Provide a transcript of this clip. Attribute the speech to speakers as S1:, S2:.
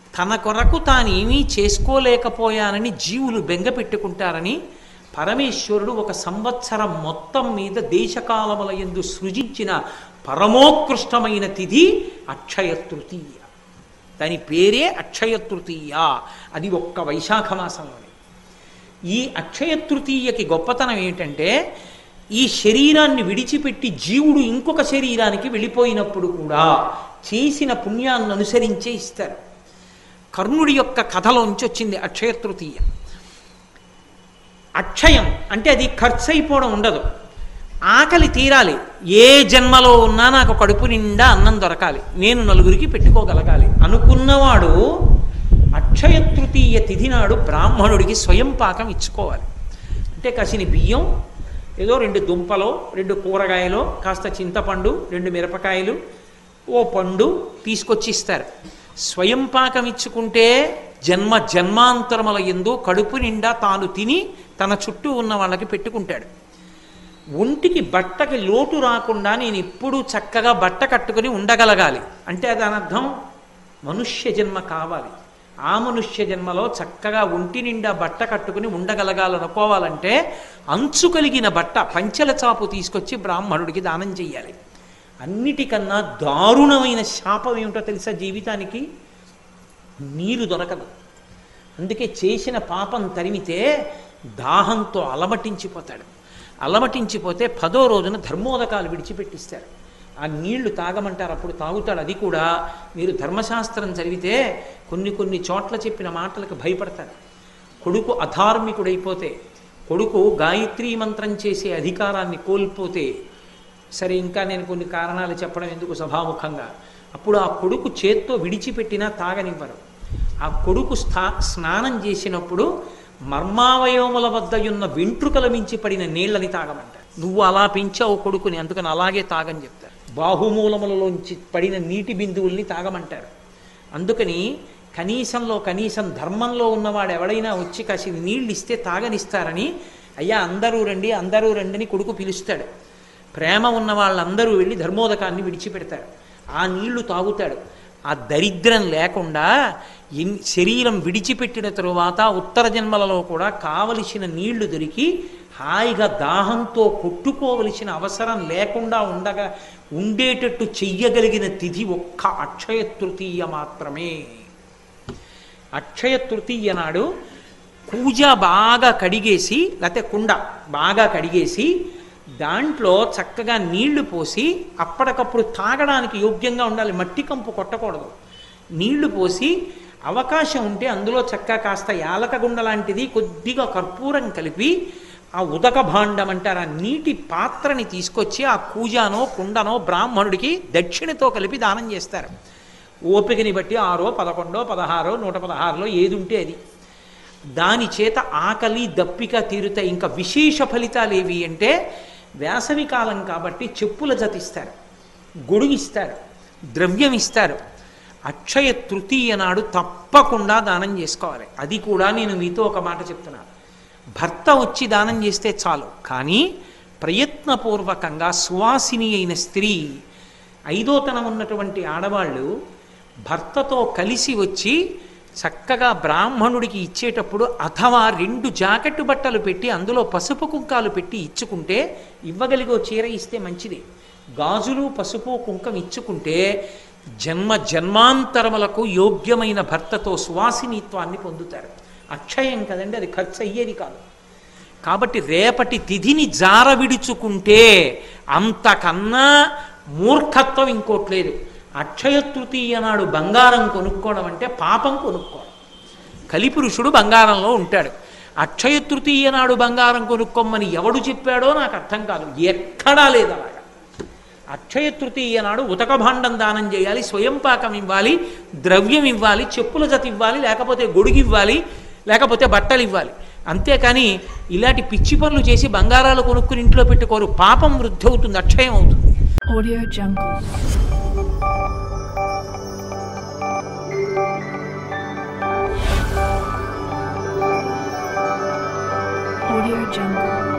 S1: తన కొరకు తానేమీ చేసుకోలేకపోయానని జీవులు బెంగ పెట్టుకుంటారని పరమేశ్వరుడు ఒక సంవత్సరం మొత్తం మీద దేశకాలముల ఎందు సృజించిన పరమోత్కృష్టమైన తిథి అక్షయ తృతీయ దాని పేరే అక్షయ తృతీయ అది ఒక్క వైశాఖ మాసంలోనే ఈ అక్షయ తృతీయకి గొప్పతనం ఏంటంటే ఈ శరీరాన్ని విడిచిపెట్టి జీవుడు ఇంకొక శరీరానికి వెళ్ళిపోయినప్పుడు కూడా చేసిన పుణ్యాన్ని అనుసరించే ఇస్తారు కర్ణుడి యొక్క కథలోంచి వచ్చింది అక్షయ తృతీయ అక్షయం అంటే అది ఖర్చు అయిపోవడం ఉండదు ఆకలి తీరాలి ఏ జన్మలో ఉన్నా నాకు కడుపు నిండా అన్నం దొరకాలి నేను నలుగురికి పెట్టుకోగలగాలి అనుకున్నవాడు అక్షయ తృతీయ తిథి నాడు బ్రాహ్మణుడికి స్వయం పాకం ఇచ్చుకోవాలి అంటే కసిని బియ్యం ఏదో రెండు దుంపలో రెండు కూరగాయలో కాస్త చింతపండు రెండు మిరపకాయలు ఓ పండు తీసుకొచ్చి ఇస్తారు స్వయం పాకం ఇచ్చుకుంటే జన్మ జన్మాంతరముల ఎందు కడుపు నిండా తాను తిని తన చుట్టూ ఉన్న వాళ్ళకి పెట్టుకుంటాడు ఒంటికి బట్టకి లోటు రాకుండా నేను ఎప్పుడూ చక్కగా బట్ట కట్టుకుని ఉండగలగాలి అంటే దాని అర్థం మనుష్య జన్మ కావాలి ఆ మనుష్య జన్మలో చక్కగా ఒంటి నిండా బట్ట కట్టుకుని ఉండగలగాలనుకోవాలంటే అంచు కలిగిన బట్ట పంచెల చాపు తీసుకొచ్చి బ్రాహ్మణుడికి దానం చెయ్యాలి అన్నిటికన్నా దారుణమైన శాపం ఏమిటో తెలుసా జీవితానికి నీరు దొరకదు అందుకే చేసిన పాపం తరిమితే దాహంతో అలమటించిపోతాడు అలమటించిపోతే పదో రోజున ధర్మోదకాలు విడిచిపెట్టిస్తారు ఆ నీళ్లు తాగమంటారు అప్పుడు తాగుతాడు అది కూడా మీరు ధర్మశాస్త్రం చదివితే కొన్ని కొన్ని చోట్ల చెప్పిన మాటలకు భయపడతారు కొడుకు అధార్మికుడైపోతే కొడుకు గాయత్రీ మంత్రం చేసే అధికారాన్ని కోల్పోతే సరే ఇంకా నేను కొన్ని కారణాలు చెప్పడం ఎందుకు సభాముఖంగా అప్పుడు ఆ కొడుకు చేత్తో విడిచిపెట్టినా తాగనివ్వరు ఆ కొడుకు స్థా స్నానం చేసినప్పుడు మర్మావయవముల వద్ద ఉన్న వెంట్రుకల మించి పడిన నీళ్ళని తాగమంటారు నువ్వు అలా పెంచావు కొడుకుని అందుకని అలాగే తాగని చెప్తారు బాహుమూలములలోంచి పడిన నీటి బిందువుల్ని తాగమంటారు అందుకని కనీసంలో కనీసం ధర్మంలో ఉన్నవాడు ఎవడైనా వచ్చి కాసి నీళ్ళు ఇస్తే తాగనిస్తారని అయ్యా అందరూ రండి అందరూ రండి అని కొడుకు పిలుస్తాడు ప్రేమ ఉన్న వాళ్ళందరూ వెళ్ళి ధర్మోదకాన్ని విడిచిపెడతారు ఆ నీళ్లు తాగుతాడు ఆ దరిద్రం లేకుండా ఎన్ శరీరం విడిచిపెట్టిన తరువాత ఉత్తర జన్మలలో కూడా కావలసిన నీళ్లు దొరికి హాయిగా దాహంతో కొట్టుకోవలసిన అవసరం లేకుండా ఉండగా ఉండేటట్టు చెయ్యగలిగిన తిథి ఒక్క అక్షయ తృతీయ మాత్రమే అక్షయ తృతీయ నాడు కూజ బాగా కడిగేసి లేకపోతే కుండ బాగా కడిగేసి దాంట్లో చక్కగా నీళ్లు పోసి అప్పటికప్పుడు తాగడానికి యోగ్యంగా ఉండాలి మట్టి కంపు కొట్టకూడదు నీళ్లు పోసి అవకాశం ఉంటే అందులో చక్కగా కాస్త యాలకగుండ లాంటిది కొద్దిగా కర్పూరం కలిపి ఆ ఉదక భాండం అంటారు ఆ నీటి పాత్రని తీసుకొచ్చి ఆ కూజానో కుండనో బ్రాహ్మణుడికి దక్షిణతో కలిపి దానం చేస్తారు ఓపికని బట్టి ఆరో పదకొండో పదహారో నూట పదహారులో ఏది ఉంటే అది దాని చేత ఆకలి దప్పిక తీరుతాయి ఇంకా విశేష ఫలితాలు ఏవి అంటే వేసవి కాలం కాబట్టి చెప్పుల జతిస్తారు గొడుగిస్తారు ద్రవ్యం ఇస్తారు అక్షయ తృతీయ నాడు తప్పకుండా దానం చేసుకోవాలి అది కూడా నేను మీతో ఒక మాట చెప్తున్నాను భర్త వచ్చి దానం చేస్తే చాలు కానీ ప్రయత్నపూర్వకంగా సువాసిని అయిన స్త్రీ ఐదోతనం ఉన్నటువంటి ఆడవాళ్ళు భర్తతో కలిసి వచ్చి చక్కగా బ్రాహ్మణుడికి ఇచ్చేటప్పుడు అథవా రెండు జాకెట్టు బట్టలు పెట్టి అందులో పసుపు కుంకాలు పెట్టి ఇచ్చుకుంటే ఇవ్వగలిగో చీర ఇస్తే మంచిది గాజులు పసుపు కుంకం ఇచ్చుకుంటే జన్మ జన్మాంతరములకు యోగ్యమైన భర్తతో సువాసినిత్వాన్ని పొందుతారు అక్షయం కదండి అది ఖర్చు అయ్యేది కాదు కాబట్టి రేపటి తిథిని జార విడుచుకుంటే అంతకన్నా మూర్ఖత్వం ఇంకోట్లేదు అక్షయ తృతీయ నాడు బంగారం కొనుక్కోవడం అంటే పాపం కొనుక్కోవడం కలిపురుషుడు బంగారంలో ఉంటాడు అక్షయ తృతీయ నాడు బంగారం కొనుక్కోమని ఎవడు చెప్పాడో నాకు అర్థం కాదు ఎక్కడా లేదు అలాగా అక్షయ తృతీయ నాడు ఉతక భాండం దానం చేయాలి స్వయం పాకం ఇవ్వాలి ద్రవ్యం ఇవ్వాలి చెప్పుల జత ఇవ్వాలి లేకపోతే గొడుగు ఇవ్వాలి లేకపోతే బట్టలు ఇవ్వాలి అంతేకాని ఇలాంటి పిచ్చి పనులు చేసి బంగారాలు కొనుక్కుని ఇంట్లో పెట్టుకోరు పాపం వృద్ధి అవుతుంది అక్షయం అవుతుంది
S2: Audio Jungle. Audio Jungle.